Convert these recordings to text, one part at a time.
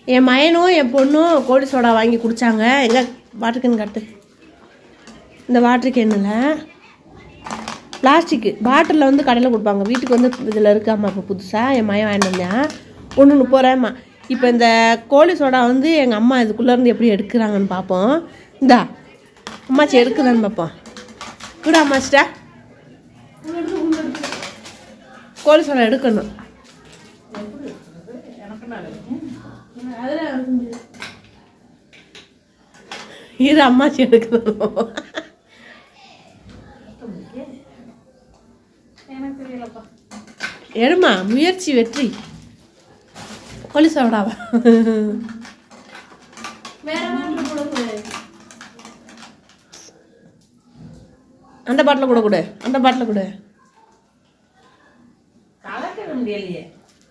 என் மயனும் என் பொண்ணும் கோழி சோடா வாங்கி குடித்தாங்க எங்கே வாட்டர் கேன் கட்டு இந்த வாட்டர் கேனில் பிளாஸ்டிக்கு பாட்டிலில் வந்து கடையில் கொடுப்பாங்க வீட்டுக்கு வந்து இதில் இருக்காமா இப்போ புதுசாக என் மயன் வாங்கிட்டு வந்தேன் ஒன்று முப்பது இப்போ இந்த கோழி சோடா வந்து எங்கள் அம்மா இதுக்குள்ளேருந்து எப்படி எடுக்கிறாங்கன்னு பார்ப்போம் இந்தா அம்மாச்சி எடுக்குதான்னு பார்ப்போம் கூட அம்மாச்சிட்டா கோழி சோடா எடுக்கணும் இரு அம்மாச்சி எடுக்கணும் எனக்கு தெரியலப்பா எடுமா முயற்சி வெற்றி கோழி சோடாவா வேற மாதிரி கொடுங்க அந்த பாட்டில் கூட கொடு அந்த பாட்டில் கொடு கலக்கிட முடியலையே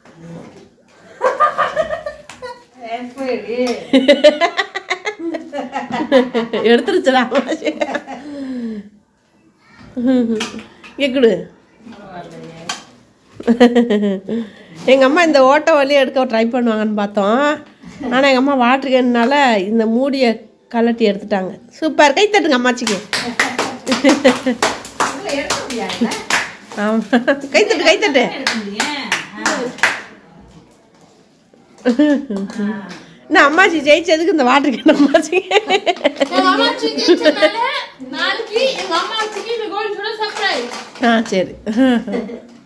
எப்படி எடுத்துருச்சுடா அம்மாச்சி இங்கே கொடு எங்கள் அம்மா இந்த ஓட்ட வழியை எடுக்க ட்ரை பண்ணுவாங்கன்னு பார்த்தோம் ஆனால் எங்கள் அம்மா வாட்டர் கேன்னால இந்த மூடியை கலட்டி எடுத்துட்டாங்க சூப்பர் கை தட்டுங்க அம்மாச்சிக்கு எடுக்க முடியாதுல்ல ஆமாம் கை தட்டு கை தட்டு எடுக்க முடியும் நான் அம்மாச்சி ஜெயிச்சதுக்கு இந்த வாட்டர் கேன் அம்மாச்சி எங்க அம்மா சிக்கன் சொன்னாலே நாளைக்கு எங்க அம்மா சிக்கன் கோழி சொல்ல சர்ப்ரைஸ் ஆ சரி